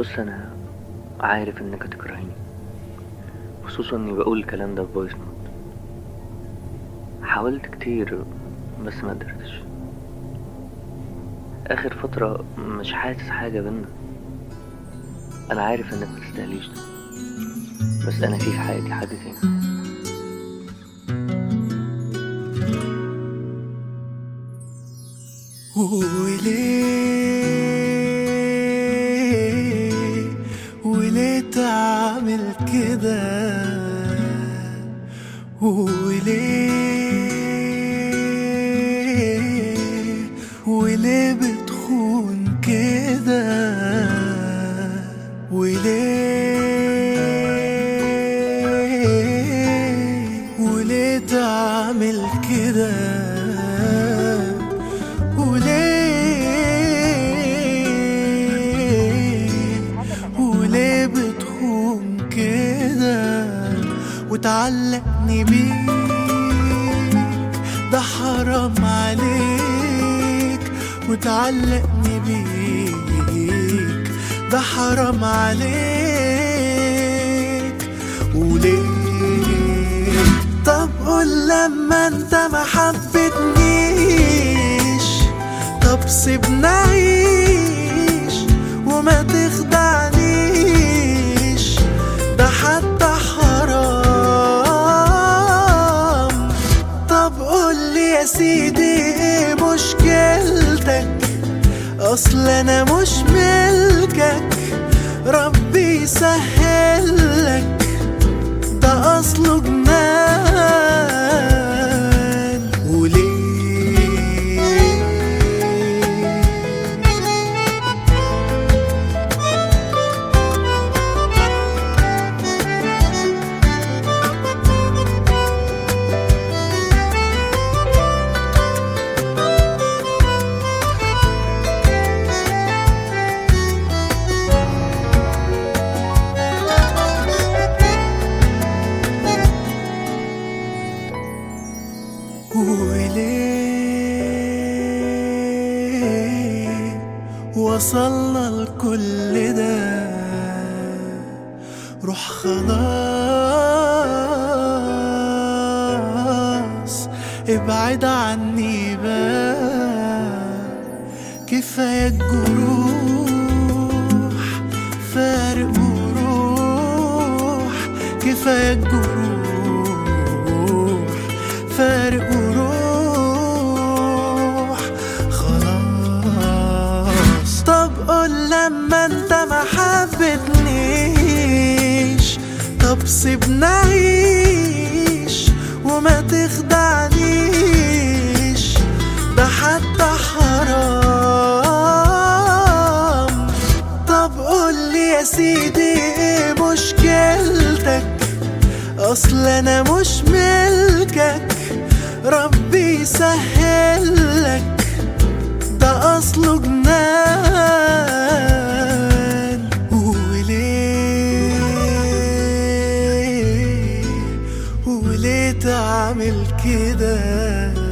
بص انا عارف انك هتكرهني خصوصا اني بقول الكلام ده في فويس نوت حاولت كتير بس ما قدرتش اخر فترة مش حاسس حاجة بينا انا عارف انك ما تستاهليش ده بس انا في في حياتي حد تاني وليه وليه تعمل كده وليه وليه بتخون كده وليه وليه تعمل كده وليه وليه بتخون كده وتعلقني بيك ده حرام عليك وتعلقني بيك ده حرام عليك وليه طب قول لما انت ما حبتنيش طب سيبنا عيش وما تخدعنيش ده حتى حرام طب قولي يا سيدي ايه مشكلتك اصل انا مش ملكك ربي يسهلك ده اصله جنان وليه وليه وصلنا لكل ده روح خلاص ابعد عني بقى كفاية الجروح فارق وروح كفاية الجروح فارق وروح خلاص طب قول لما انت ما حبتنيش طب سيبنا عيش وما تخدعنيش ده حتى حرام طب قولي يا سيدي ايه مشكلتك اصل انا مش ملكك ربي يسهلك ده اصله جنان وليه وليه تعمل كده